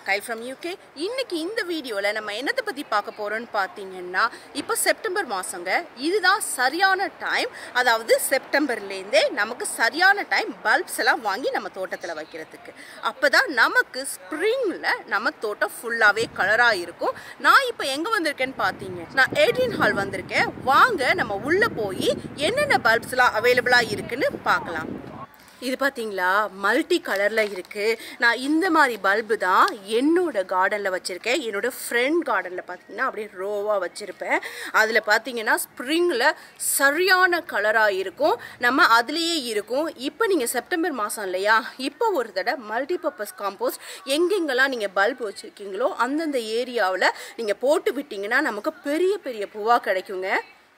Kyle from UK இன்னைக்கு இந்த வீடியோவில் நம்ம என்னத்தை பற்றி பார்க்க போகிறோம்னு பார்த்தீங்கன்னா இப்போ செப்டம்பர் மாதங்க இதுதான் சரியான டைம் அதாவது செப்டம்பர்லேருந்தே நமக்கு சரியான டைம் பல்ப்ஸ் எல்லாம் வாங்கி நம்ம தோட்டத்தில் வைக்கிறதுக்கு அப்போ தான் நமக்கு ஸ்ப்ரிங்கில் நம்ம தோட்டம் ஃபுல்லாகவே கலராக இருக்கும் நான் இப்போ எங்கே வந்திருக்கேன்னு பார்த்தீங்க நான் எயிட்டீன் ஹால் வந்திருக்கேன் வாங்க நம்ம உள்ளே போய் என்னென்ன பல்ப்ஸ்லாம் அவைலபிளாக இருக்குன்னு பார்க்கலாம் இது பார்த்தீங்களா மல்டி கலரில் இருக்குது நான் இந்த மாதிரி பல்பு தான் என்னோட கார்டனில் வச்சுருக்கேன் என்னோட ஃப்ரெண்ட் கார்டனில் பார்த்தீங்கன்னா அப்படியே ரோவாக வச்சுருப்பேன் அதில் பார்த்தீங்கன்னா ஸ்ப்ரிங்கில் சரியான கலராக இருக்கும் நம்ம அதுலேயே இருக்கும் இப்போ நீங்கள் செப்டம்பர் மாதம் இல்லையா இப்போ ஒரு தடவை மல்டிபர்பஸ் காம்போஸ்ட் எங்கெங்கெல்லாம் நீங்கள் பல்ப் வச்சுருக்கீங்களோ அந்தந்த ஏரியாவில் நீங்கள் போட்டு விட்டிங்கன்னா நமக்கு பெரிய பெரிய பூவாக கிடைக்குங்க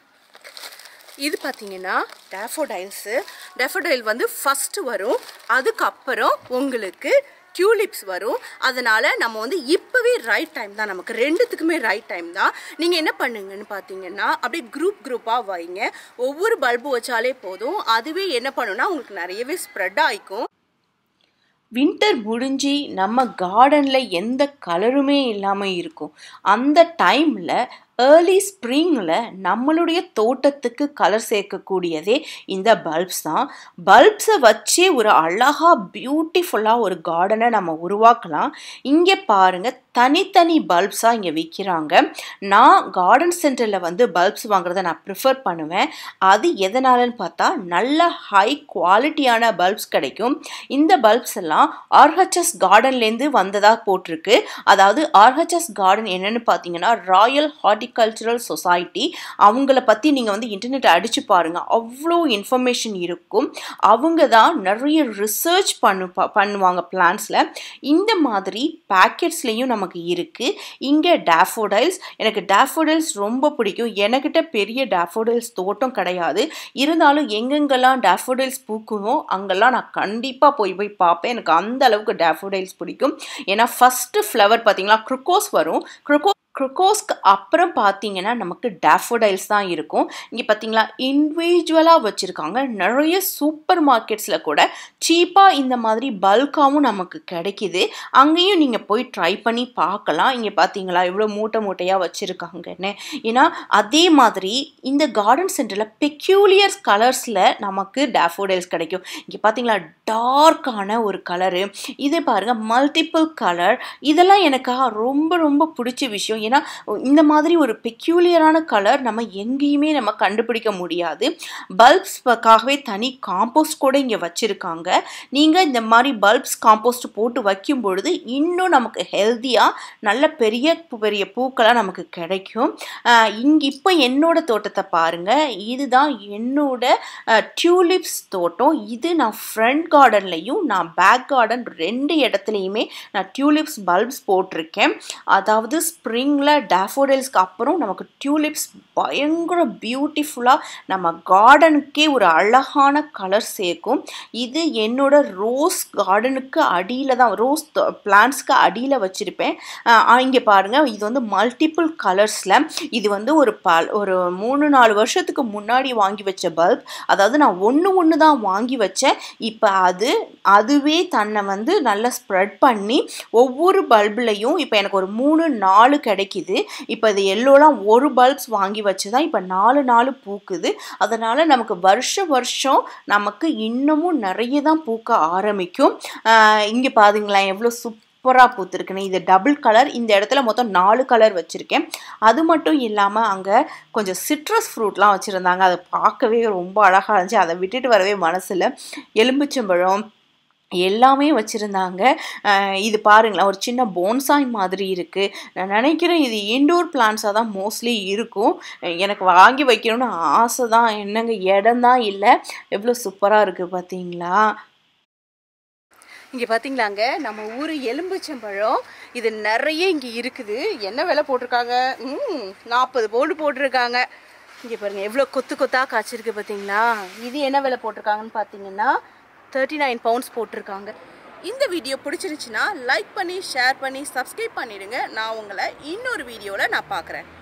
இது பார்த்தீங்கன்னா டேஃபோடைல்ஸு டேஃபோடைல் வந்து ஃபஸ்ட்டு வரும் அதுக்கப்புறம் உங்களுக்கு டியூலிப்ஸ் வரும் அதனால் நம்ம வந்து இப்போவே ரைட் டைம் தான் நமக்கு ரெண்டுத்துக்குமே ரைட் டைம் தான் நீங்கள் என்ன பண்ணுங்கன்னு பார்த்தீங்கன்னா அப்படியே குரூப் குரூப்பாக வைங்க ஒவ்வொரு பல்பு வச்சாலே போதும் அதுவே என்ன பண்ணுன்னா உங்களுக்கு நிறையவே ஸ்ப்ரெட் ஆகிக்கும் வின்டர் முடிஞ்சு நம்ம கார்டனில் எந்த கலருமே இல்லாமல் இருக்கும் அந்த டைமில் ஏர்லி ஸ்ப்ரிங்கில் நம்மளுடைய தோட்டத்துக்கு கலர் சேர்க்கக்கூடியதே இந்த பல்ப்ஸ் தான் பல்ப்ஸை வச்சே ஒரு அழகாக பியூட்டிஃபுல்லாக ஒரு கார்டனை நம்ம உருவாக்கலாம் இங்கே பாருங்கள் தனித்தனி பல்ப்ஸாக இங்கே விற்கிறாங்க நான் கார்டன் சென்டரில் வந்து பல்ப்ஸ் வாங்குறத நான் ப்ரிஃபர் பண்ணுவேன் அது எதனாலன்னு பார்த்தா நல்ல ஹை குவாலிட்டியான பல்ப்ஸ் கிடைக்கும் இந்த பல்ப்ஸ் எல்லாம் ஆர்ஹெச்எஸ் கார்டன்லேருந்து வந்ததாக போட்டிருக்கு அதாவது ஆர்ஹெச்எஸ் கார்டன் என்னென்னு பார்த்தீங்கன்னா ராயல் ஹார்டிகல்ச்சரல் சொசைட்டி அவங்கள பற்றி நீங்கள் வந்து இன்டர்நெட் அடித்து பாருங்கள் அவ்வளோ இன்ஃபர்மேஷன் இருக்கும் அவங்க தான் நிறைய ரிசர்ச் பண்ணு பண்ணுவாங்க பிளான்ஸில் இந்த மாதிரி பேக்கெட்ஸ்லேயும் நமக்கு இருக்குது இங்கே டேஃபோடைல்ஸ் எனக்கு டேஃபோடைல்ஸ் ரொம்ப பிடிக்கும் எனக்கிட்ட பெரிய டேஃபோடைல்ஸ் தோட்டம் கிடையாது இருந்தாலும் எங்கெங்கெல்லாம் டேஃபோடைல்ஸ் பூக்குமோ அங்கெல்லாம் நான் கண்டிப்பாக போய் போய் பார்ப்பேன் எனக்கு அந்த அளவுக்கு டேஃபோடைல்ஸ் பிடிக்கும் ஏன்னா ஃபஸ்ட்டு ஃப்ளவர் பார்த்தீங்களா க்ருக்கோஸ் வரும் க்ருக்கோ க்ருக்கோஸ்க்கு அப்புறம் பார்த்தீங்கன்னா நமக்கு டேஃபோடைல்ஸ் தான் இருக்கும் இங்கே பார்த்தீங்களா இண்டிவிஜுவலாக வச்சுருக்காங்க நிறைய சூப்பர் மார்க்கெட்ஸில் கூட சீப்பாக இந்த மாதிரி பல்காகவும் நமக்கு கிடைக்கிது அங்கேயும் நீங்கள் போய் ட்ரை பண்ணி பார்க்கலாம் இங்கே பார்த்தீங்களா இவ்வளோ மூட்டை மூட்டையாக வச்சுருக்காங்கன்னு ஏன்னா அதே மாதிரி இந்த கார்டன் சென்டரில் பெக்யூலியர் கலர்ஸில் நமக்கு டேஃபோடைல்ஸ் கிடைக்கும் இங்கே பார்த்தீங்களா டார்க்கான ஒரு கலரு இது பாருங்கள் மல்டிபிள் கலர் இதெல்லாம் எனக்காக ரொம்ப ரொம்ப பிடிச்ச விஷயம் ஏன்னா இந்த மாதிரி ஒரு பெக்யூலியரான கலர் நம்ம எங்கேயுமே நம்ம கண்டுபிடிக்க முடியாது பல்ப்ஸ்க்காகவே தனி காம்போஸ்ட் கூட இங்கே வச்சுருக்காங்க நீங்கள் இந்த மாதிரி பல்ப்ஸ் காம்போஸ்ட் போட்டு வைக்கும் பொழுது இன்னும் நமக்கு ஹெல்த்தியாக நல்ல பெரிய பெரிய பூக்களாக நமக்கு கிடைக்கும் இங்கே இப்போ என்னோட தோட்டத்தை பாருங்கள் இதுதான் என்னோட டியூலிப்ஸ் தோட்டம் இது நான் ஃப்ரண்ட் கார்டன்லையும் நான் பேக் கார்டன் ரெண்டு இடத்துலையுமே நான் டியூலிப்ஸ் பல்ப்ஸ் போட்டிருக்கேன் அதாவது ஸ்ப்ரிங்கில் டேஃபோடைல்ஸ்க்கு அப்புறம் நமக்கு டியூலிப்ஸ் பயங்கர பியூட்டிஃபுல்லாக நம்ம கார்டனுக்கே ஒரு அழகான கலர் சேர்க்கும் இது என்னோட ரோஸ் கார்டனுக்கு அடியில் தான் ரோஸ் பிளான்ஸ்க்கு அடியில் வச்சுருப்பேன் இங்கே பாருங்கள் இது வந்து மல்டிபிள் கலர்ஸில் இது வந்து ஒரு ப ஒரு மூணு நாலு வருஷத்துக்கு முன்னாடி வாங்கி வச்ச பல்ப் அதாவது நான் ஒன்று ஒன்று தான் வாங்கி வச்சேன் இப்போ அது அதுவே தன்னை வந்து நல்லா ஸ்ப்ரெட் பண்ணி ஒவ்வொரு பல்புலையும் இப்போ எனக்கு ஒரு மூணு நாலு கிடைக்கிது இப்போ இது எல்லோலாம் ஒரு பல்ப்ஸ் வாங்கி வச்சு தான் இப்போ நாலு நாலு பூக்குது அதனால் நமக்கு வருஷ வருஷம் நமக்கு இன்னமும் நிறைய தான் பூக்க ஆரம்பிக்கும் இங்கே பாருங்களேன் எவ்வளோ சுப் சூப்பராக பூத்துருக்குன்னு இது டபுள் கலர் இந்த இடத்துல மொத்தம் நாலு கலர் வச்சுருக்கேன் அது மட்டும் இல்லாமல் அங்கே கொஞ்சம் சிட்ரஸ் ஃப்ரூட்லாம் வச்சுருந்தாங்க அதை பார்க்கவே ரொம்ப அழகாக இருந்துச்சு அதை விட்டுட்டு வரவே மனசில் எலும்பிச்சம்பழம் எல்லாமே வச்சுருந்தாங்க இது பாருங்களேன் ஒரு சின்ன போன்சாய் மாதிரி இருக்குது நான் நினைக்கிறேன் இது இன்டோர் பிளான்ஸாக தான் மோஸ்ட்லி இருக்கும் எனக்கு வாங்கி வைக்கணும்னு ஆசை தான் என்னங்க இடம் தான் இல்லை எவ்வளோ சூப்பராக இருக்குது பார்த்தீங்களா இங்கே பார்த்தீங்களாங்க நம்ம ஊர் எலும்புச்சம்பழம் இது நிறைய இங்கே இருக்குது என்ன விலை போட்டிருக்காங்க ம் நாற்பது போல்டு போட்டிருக்காங்க இங்கே பாருங்கள் எவ்வளோ கொத்து கொத்தாக காய்ச்சிருக்கு பார்த்தீங்களா இது என்ன விலை போட்டிருக்காங்கன்னு பார்த்தீங்கன்னா தேர்ட்டி நைன் பவுண்ட்ஸ் போட்டிருக்காங்க இந்த வீடியோ பிடிச்சிருந்துச்சுன்னா லைக் பண்ணி ஷேர் பண்ணி சப்ஸ்கிரைப் பண்ணிடுங்க நான் உங்களை இன்னொரு வீடியோவில் நான் பார்க்குறேன்